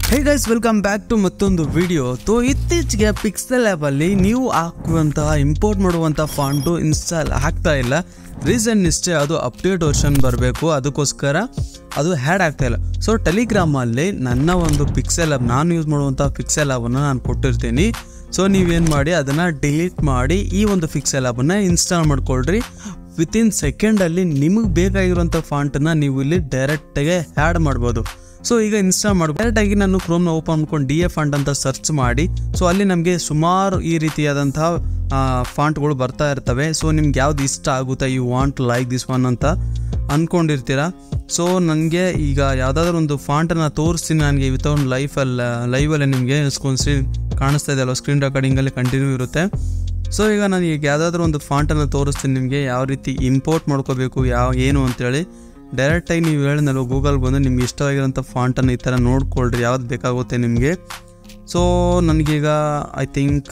hey guys welcome back to ಮತ್ತೊಂದು video ತೋ ಇತ್ತೀಚೆಗೆ ಪಿಕ್ಸೆಲ್ ಆ್ಯಪಲ್ಲಿ ನೀವು ಹಾಕುವಂತಹ ಇಂಪೋರ್ಟ್ ಮಾಡುವಂಥ ಫಾಂಟು ಇನ್ಸ್ಟಾಲ್ ಆಗ್ತಾ ಇಲ್ಲ ರೀಸನ್ ಇಷ್ಟೇ ಅದು ಅಪ್ಡೇಟ್ ವರ್ಷನ್ ಬರಬೇಕು ಅದಕ್ಕೋಸ್ಕರ ಅದು ಹ್ಯಾಡ್ ಆಗ್ತಾ ಇಲ್ಲ ಸೊ ಟೆಲಿಗ್ರಾಮಲ್ಲಿ ನನ್ನ ಒಂದು ಪಿಕ್ಸೆಲ್ ಆ್ಯಪ್ ನಾನು ಯೂಸ್ ಮಾಡುವಂಥ ಪಿಕ್ಸೆಲ್ ಆ್ಯಪನ್ನು ನಾನು ಕೊಟ್ಟಿರ್ತೀನಿ ಸೊ ನೀವೇನು ಮಾಡಿ ಅದನ್ನು ಡಿಲೀಟ್ ಮಾಡಿ ಈ ಒಂದು ಪಿಕ್ಸೆಲ್ ಆ್ಯಪನ್ನು ಇನ್ಸ್ಟಾಲ್ ಮಾಡ್ಕೊಳ್ರಿ ವಿತಿನ್ ಸೆಕೆಂಡಲ್ಲಿ ನಿಮಗೆ ಬೇಕಾಗಿರುವಂಥ ಫಾಂಟನ್ನು ನೀವು ಇಲ್ಲಿ ಡೈರೆಕ್ಟಾಗೆ ಹ್ಯಾಡ್ ಮಾಡ್ಬೋದು ಸೊ ಈಗ ಇನ್ಸ್ಟಾಲ್ ಮಾಡ್ಬೋದು ಡೈರೆಕ್ಟಾಗಿ ನಾನು ಕ್ರೋಮ್ನ ಓಪನ್ ಮಾಡ್ಕೊಂಡು ಡಿ ಎ ಫಾಂಟ್ ಅಂತ ಸರ್ಚ್ ಮಾಡಿ ಸೊ ಅಲ್ಲಿ ನಮಗೆ ಸುಮಾರು ಈ ರೀತಿಯಾದಂತಹ ಫಾಂಟ್ಗಳು ಬರ್ತಾ ಇರ್ತವೆ ಸೊ ನಿಮ್ಗೆ ಯಾವ್ದು ಇಷ್ಟ ಆಗುತ್ತೆ you want like this one ಅಂತ ಅಂದ್ಕೊಂಡಿರ್ತೀರ ಸೊ ನನಗೆ ಈಗ ಯಾವುದಾದ್ರೂ ಒಂದು ಫಾಂಟನ್ನು ತೋರಿಸ್ತೀನಿ ನನಗೆ ವಿತೌಟ್ ಲೈಫಲ್ಲಿ ಲೈವಲ್ಲಿ ನಿಮಗೆ ಸ್ಕ್ರೀನ್ ಕಾಣಿಸ್ತಾ ಇದೆ ಅಲ್ವಾ ಸ್ಕ್ರೀನ್ ರೆಕಾರ್ಡಿಂಗಲ್ಲಿ ಕಂಟಿನ್ಯೂ ಇರುತ್ತೆ ಸೊ ಈಗ ನಾನು ಈಗ ಯಾವುದಾದ್ರೂ ಒಂದು ಫಾಂಟನ್ನು ತೋರಿಸ್ತೀನಿ ನಿಮಗೆ ಯಾವ ರೀತಿ ಇಂಪೋರ್ಟ್ ಮಾಡ್ಕೋಬೇಕು ಯಾವ ಏನು ಅಂತೇಳಿ ಡೈರೆಕ್ಟಾಗಿ ನೀವು ಹೇಳಿದ್ನಲ್ಲ ಗೂಗಲ್ಗೆ ಬಂದು ನಿಮ್ಗೆ ಇಷ್ಟವಾಗಿರೋಂಥ ಫಾಂಟನ್ನು ಈ ಥರ ನೋಡ್ಕೊಳ್ರಿ ಯಾವ್ದು ಬೇಕಾಗುತ್ತೆ ನಿಮಗೆ ಸೊ ನನಗೀಗ ಐ ಥಿಂಕ್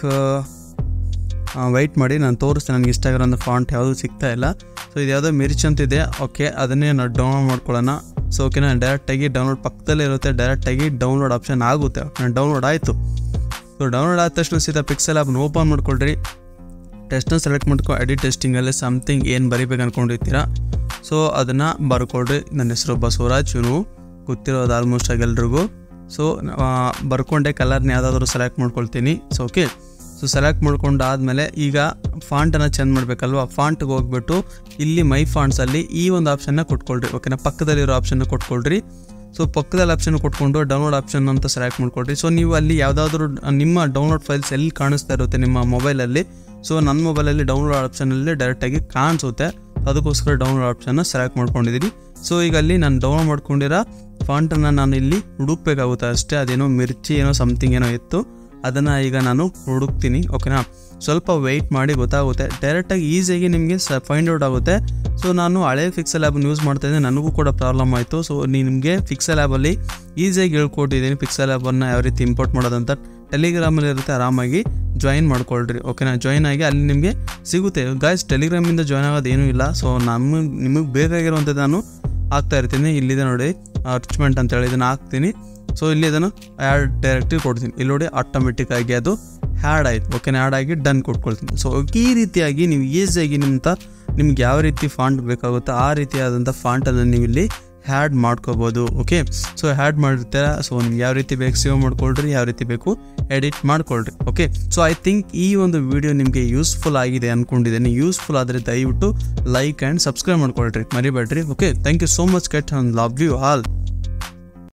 ವೆಯ್ಟ್ ಮಾಡಿ ನಾನು ತೋರಿಸ್ತೇನೆ ನನಗೆ ಇಷ್ಟ ಆಗಿರೋಂಥ ಫಾಂಟ್ ಯಾವುದು ಸಿಗ್ತಾ ಇಲ್ಲ ಸೊ ಇದು ಯಾವುದೋ ಮಿರ್ಚ್ ಅಂತಿದೆ ಓಕೆ ಅದನ್ನೇ ನಾವು ಡೌನ್ಲೋಡ್ ಮಾಡ್ಕೊಳ್ಳೋಣ ಸೊ ಓಕೆ ನಾನು ಡೈರೆಕ್ಟಾಗಿ ಡೌನ್ಲೋಡ್ ಪಕ್ಕದಲ್ಲೇ ಇರುತ್ತೆ ಡೈರೆಕ್ಟಾಗಿ ಡೌನ್ಲೋಡ್ ಆಪ್ಷನ್ ಆಗುತ್ತೆ ನಾನು ಡೌನ್ಲೋಡ್ ಆಯಿತು ಸೊ ಡೌನ್ಲೋಡ್ ಆದ ತಕ್ಷಣ ಸೀದಾ ಪಿಕ್ಸೆಲ್ ಆ್ಯಪ್ನ ಓಪನ್ ಮಾಡ್ಕೊಳ್ರಿ ಟೆಸ್ಟ್ನ ಸೆಲೆಕ್ಟ್ ಮಾಡ್ಕೊ ಎಡಿಟ್ ಟೆಸ್ಟಿಂಗಲ್ಲಿ ಸಮಥಿಂಗ್ ಏನು ಬರಿಬೇಕು ಅಂದ್ಕೊಂಡಿರ್ತೀರಾ ಸೊ ಅದನ್ನು ಬರ್ಕೊಳ್ರಿ ನನ್ನ ಹೆಸರು ಬಸವರಾಜ್ ಇವನು ಗೊತ್ತಿರೋದು ಆಲ್ಮೋಸ್ಟ್ ಆಗಿ ಎಲ್ರಿಗೂ ಸೊ ಬರ್ಕೊಂಡೆ ಕಲರ್ನ ಯಾವುದಾದ್ರೂ ಸೆಲೆಕ್ಟ್ ಮಾಡ್ಕೊಳ್ತೀನಿ ಸೊ ಓಕೆ ಸೊ ಸೆಲೆಕ್ಟ್ ಮಾಡ್ಕೊಂಡಾದ್ಮೇಲೆ ಈಗ ಫಾಂಟನ್ನು ಚೇಂಜ್ ಮಾಡಬೇಕಲ್ವ ಫಾಂಟ್ಗೆ ಹೋಗ್ಬಿಟ್ಟು ಇಲ್ಲಿ ಮೈ ಫಾಂಟ್ಸಲ್ಲಿ ಈ ಒಂದು ಆಪ್ಷನ್ನ ಕೊಟ್ಕೊಳ್ರಿ ಓಕೆನಾ ಪಕ್ಕದಲ್ಲಿರೋ ಆಪ್ಷನ್ನ ಕೊಟ್ಕೊಳ್ರಿ ಸೊ ಪಕ್ಕದಲ್ಲಿ ಆಪ್ಷನ್ ಕೊಟ್ಕೊಂಡು ಡೌನ್ಲೋಡ್ ಆಪ್ಷನ್ ಅಂತ ಸೆಲೆಕ್ಟ್ ಮಾಡ್ಕೊಳ್ರಿ ಸೊ ನೀವು ಅಲ್ಲಿ ಯಾವುದಾದ್ರೂ ನಿಮ್ಮ ಡೌನ್ಲೋಡ್ ಫೈಲ್ಸ್ ಎಲ್ಲಿ ಕಾಣಿಸ್ತಾ ಇರುತ್ತೆ ನಿಮ್ಮ ಮೊಬೈಲಲ್ಲಿ ಸೊ ನನ್ನ ಮೊಬೈಲಲ್ಲಿ ಡೌನ್ಲೋಡ್ ಆಪ್ಷನಲ್ಲಿ ಡೈರೆಕ್ಟಾಗಿ ಕಾಣಿಸುತ್ತೆ ಅದಕ್ಕೋಸ್ಕರ ಡೌನ್ಲೋಡ್ ಆಪ್ಷನ್ನ ಸೆಲೆಕ್ಟ್ ಮಾಡ್ಕೊಂಡಿದ್ದೀನಿ ಸೊ ಈಗ ಅಲ್ಲಿ ನಾನು ಡೌನ್ಲೋಡ್ ಮಾಡ್ಕೊಂಡಿರೋ ಫಾಂಟನ್ನು ನಾನು ಇಲ್ಲಿ ಹುಡುಕ್ಬೇಕಾಗುತ್ತೆ ಅಷ್ಟೇ ಅದೇನೋ ಮಿರ್ಚಿ ಏನೋ ಸಮಥಿಂಗ್ ಏನೋ ಇತ್ತು ಅದನ್ನು ಈಗ ನಾನು ಹುಡುಕ್ತೀನಿ ಓಕೆನಾ ಸ್ವಲ್ಪ ವೆಯ್ಟ್ ಮಾಡಿ ಗೊತ್ತಾಗುತ್ತೆ ಡೈರೆಕ್ಟಾಗಿ ಈಸಿಯಾಗಿ ನಿಮಗೆ ಸ ಫೈಂಡ್ ಔಟ್ ಆಗುತ್ತೆ ಸೊ ನಾನು ಹಳೆ ಫಿಕ್ಸಲ್ ಆ್ಯಪನ್ನು ಯೂಸ್ ಮಾಡ್ತಾ ಇದ್ದೆ ನನಗೂ ಕೂಡ ಪ್ರಾಬ್ಲಮ್ ಆಯಿತು ಸೊ ನಿಮಗೆ ಫಿಕ್ಸಲ್ ಆ್ಯಪಲ್ಲಿ ಈಸಿಯಾಗಿ ಹೇಳ್ಕೊಟ್ಟಿದ್ದೀನಿ ಫಿಕ್ಸಲ್ ಆ್ಯಪನ್ನು ಯಾವ ರೀತಿ ಇಂಪೋರ್ಟ್ ಮಾಡೋದಂತ ಟೆಲಿಗ್ರಾಮಲ್ಲಿ ಇರುತ್ತೆ ಆರಾಮಾಗಿ ಜಾಯಿನ್ ಮಾಡ್ಕೊಳ್ರಿ ಓಕೆನಾ ಜಾಯಿನ್ ಆಗಿ ಅಲ್ಲಿ ನಿಮಗೆ ಸಿಗುತ್ತೆ ಗಾಯ್ಸ್ ಟೆಲಿಗ್ರಾಮಿಂದ ಜಾಯ್ನ್ ಆಗೋದು ಏನೂ ಇಲ್ಲ ಸೊ ನಮ್ಮ ನಿಮಗೆ ಬೇಕಾಗಿರುವಂಥದ್ದು ನಾನು ಹಾಕ್ತಾ ಇರ್ತೀನಿ ಇಲ್ಲಿದೆ ನೋಡಿ ಅರ್ಚ್ಮೆಂಟ್ ಅಂತ ಹೇಳಿ ಇದನ್ನು ಹಾಕ್ತೀನಿ ಸೊ ಇಲ್ಲಿ ಅದನ್ನು ಆ್ಯಡ್ ಡೈರೆಕ್ಟಿವ್ ಕೊಡ್ತೀನಿ ಇಲ್ಲಿ ನೋಡಿ ಆಟೋಮೆಟಿಕ್ ಆಗಿ ಅದು ಹ್ಯಾಡ್ ಆಯಿತು ಓಕೆನಾ ಆ್ಯಡ್ ಆಗಿ ಡನ್ ಕೊಟ್ಕೊಳ್ತೀನಿ ಸೊ ಈ ರೀತಿಯಾಗಿ ನೀವು ಈಸಿಯಾಗಿ ನಿಮ್ಮ ನಿಮ್ಗೆ ಯಾವ ರೀತಿ ಫಾಂಟ್ ಬೇಕಾಗುತ್ತೋ ಆ ರೀತಿಯಾದಂಥ ಫಾಂಟನ್ನು ನೀವು ಇಲ್ಲಿ ಹ್ಯಾಡ್ ಮಾಡ್ಕೋಬೋದು ಓಕೆ ಸೊ ಹ್ಯಾಡ್ ಮಾಡಿರ್ತೀರ ಸೊ ನಿಮ್ಗೆ ಯಾವ ರೀತಿ ಬೇಕು ಸೇವ್ ಮಾಡ್ಕೊಳ್ರಿ ಯಾವ ರೀತಿ ಬೇಕು ಎಡಿಟ್ ಮಾಡ್ಕೊಳ್ರಿ ಓಕೆ ಸೊ ಐ ಥಿಂಕ್ ಈ ಒಂದು ವಿಡಿಯೋ ನಿಮಗೆ ಯೂಸ್ಫುಲ್ ಆಗಿದೆ ಅಂದ್ಕೊಂಡಿದ್ದೀನಿ ಯೂಸ್ಫುಲ್ ಆದರೆ ದಯವಿಟ್ಟು ಲೈಕ್ ಆ್ಯಂಡ್ ಸಬ್ಸ್ಕ್ರೈಬ್ ಮಾಡ್ಕೊಳ್ರಿ ಮರಿಬೇಡ್ರಿ okay thank you so much ಕೆಟ್ ಲವ್ ಯು ಆಲ್